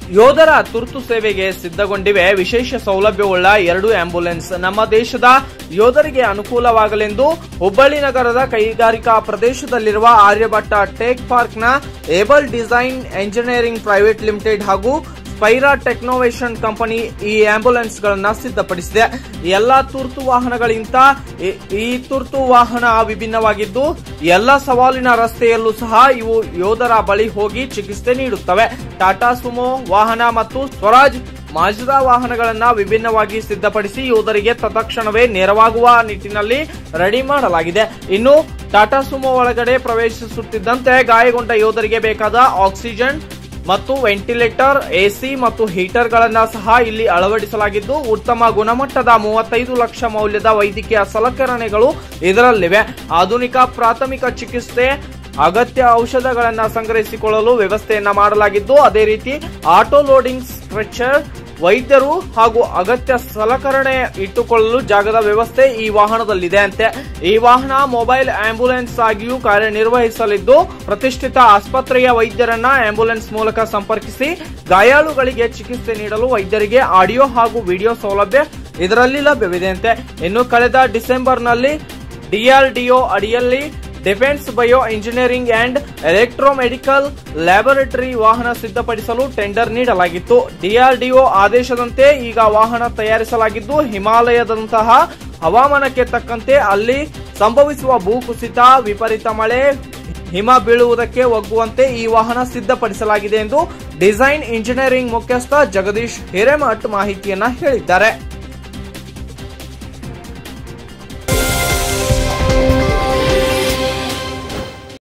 ಯೋಧರ ತುರ್ತು ಸೇವೆಗೆ ಸಿದ್ಧಗೊಂಡಿವೆ ವಿಶೇಷ ಸೌಲಭ್ಯವುಳ್ಳ ಎರಡು ಆಂಬ್ಯುಲೆನ್ಸ್ ನಮ್ಮ ದೇಶದ ಯೋಧರಿಗೆ ಅನುಕೂಲವಾಗಲೆಂದು ಹುಬ್ಬಳ್ಳಿ ನಗರದ ಕೈಗಾರಿಕಾ ಪ್ರದೇಶದಲ್ಲಿರುವ ಆರ್ಯಭಟ್ಟ ಟೇಕ್ ಪಾರ್ಕ್ನ Able design engineering private limited ಹಾಗೂ ಸ್ಪೈರಾ ಟೆಕ್ನೋವೇಷನ್ ಕಂಪನಿ ಈ ಆಂಬ್ಯುಲೆನ್ಸ್ ಗಳನ್ನ ಸಿದ್ಧಪಡಿಸಿದೆ ಎಲ್ಲಾ ತುರ್ತು ವಾಹನಗಳಿಗಿಂತ ಈ- ಈ ತುರ್ತು ವಾಹನ ವಿಭಿನ್ನವಾಗಿದ್ದು ಎಲ್ಲ ಸವಾಲಿನ ರಸ್ತೆಯಲ್ಲೂ ಸಹ ಇವು ಯೋಧರ ಬಳಿ ಹೋಗಿ ಚಿಕಿತ್ಸೆ ನೀಡುತ್ತವೆ ಟಾಟಾ ಸುಮೋ ವಾಹನ ಮತ್ತು ಸ್ವರಾಜ್ ಮಾಜ್ರಾ ವಾಹನಗಳನ್ನ ವಿಭಿನ್ನವಾಗಿ ಸಿದ್ಧಪಡಿಸಿ ಯೋಧರಿಗೆ ತತ್ಕ್ಷಣವೇ ನೆರವಾಗುವ ನಿಟ್ಟಿನಲ್ಲಿ ರೆಡಿ ಮಾಡಲಾಗಿದೆ ಇನ್ನು ಟಾಟಾ ಸುಮೋ ಒಳಗಡೆ ಪ್ರವೇಶಿಸುತ್ತಿದ್ದಂತೆ ಗಾಯಗೊಂಡ ಯೋಧರಿಗೆ ಬೇಕಾದ ಆಕ್ಸಿಜನ್ ಮತ್ತು ವೆಂಟಿಲೇಟರ್ ಎಸಿ ಮತ್ತು ಹೀಟರ್ ಗಳನ್ನ ಸಹ ಇಲ್ಲಿ ಅಳವಡಿಸಲಾಗಿದ್ದು ಉತ್ತಮ ಗುಣಮಟ್ಟದ ಮೂವತ್ತೈದು ಲಕ್ಷ ಮೌಲ್ಯದ ವೈದ್ಯಕೀಯ ಸಲಕರಣೆಗಳು ಇದರಲ್ಲಿವೆ ಆಧುನಿಕ ಪ್ರಾಥಮಿಕ ಚಿಕಿತ್ಸೆ ಅಗತ್ಯ ಔಷಧಗಳನ್ನ ಸಂಗ್ರಹಿಸಿಕೊಳ್ಳಲು ವ್ಯವಸ್ಥೆಯನ್ನ ಮಾಡಲಾಗಿದ್ದು ಅದೇ ರೀತಿ ಆಟೋ ಲೋಡಿಂಗ್ ಸ್ಟ್ರೆಚರ್ ವೈದ್ಯರು ಹಾಗೂ ಅಗತ್ಯ ಸಲಕರಣೆ ಇಟ್ಟುಕೊಳ್ಳಲು ಜಾಗದ ವ್ಯವಸ್ಥೆ ಈ ವಾಹನದಲ್ಲಿದೆ ಅಂತೆ ಈ ವಾಹನ ಮೊಬೈಲ್ ಆಂಬ್ಯುಲೆನ್ಸ್ ಆಗಿಯೂ ಕಾರ್ಯನಿರ್ವಹಿಸಲಿದ್ದು ಪ್ರತಿಷ್ಠಿತ ಆಸ್ಪತ್ರೆಯ ವೈದ್ಯರನ್ನ ಆಂಬ್ಯುಲೆನ್ಸ್ ಮೂಲಕ ಸಂಪರ್ಕಿಸಿ ಗಾಯಾಳುಗಳಿಗೆ ಚಿಕಿತ್ಸೆ ನೀಡಲು ವೈದ್ಯರಿಗೆ ಆಡಿಯೋ ಹಾಗೂ ವಿಡಿಯೋ ಸೌಲಭ್ಯ ಇದರಲ್ಲಿ ಲಭ್ಯವಿದೆ ಅಂತೆ ಇನ್ನು ಕಳೆದ ಡಿಸೆಂಬರ್ನಲ್ಲಿ ಡಿಆರ್ಡಿಒ ಅಡಿಯಲ್ಲಿ defence bio engineering and electromedical laboratory ವಾಹನ ಸಿದ್ಧಪಡಿಸಲು ಟೆಂಡರ್ ನೀಡಲಾಗಿತ್ತು ಡಿಆರ್ಡಿಒ ಆದೇಶದಂತೆ ಈಗ ವಾಹನ ತಯಾರಿಸಲಾಗಿದ್ದು ಹಿಮಾಲಯದಂತಹ ಹವಾಮಾನಕ್ಕೆ ತಕ್ಕಂತೆ ಅಲ್ಲಿ ಸಂಭವಿಸುವ ಭೂಕುಸಿತ ವಿಪರೀತ ಮಳೆ ಹಿಮ ಬೀಳುವುದಕ್ಕೆ ಒಗ್ಗುವಂತೆ ಈ ವಾಹನ ಸಿದ್ಧಪಡಿಸಲಾಗಿದೆ ಎಂದು ಡಿಸೈನ್ ಇಂಜಿನಿಯರಿಂಗ್ ಮುಖ್ಯಸ್ಥ ಜಗದೀಶ್ ಹಿರೇಮಠ್ ಮಾಹಿತಿಯನ್ನ ಹೇಳಿದ್ದಾರೆ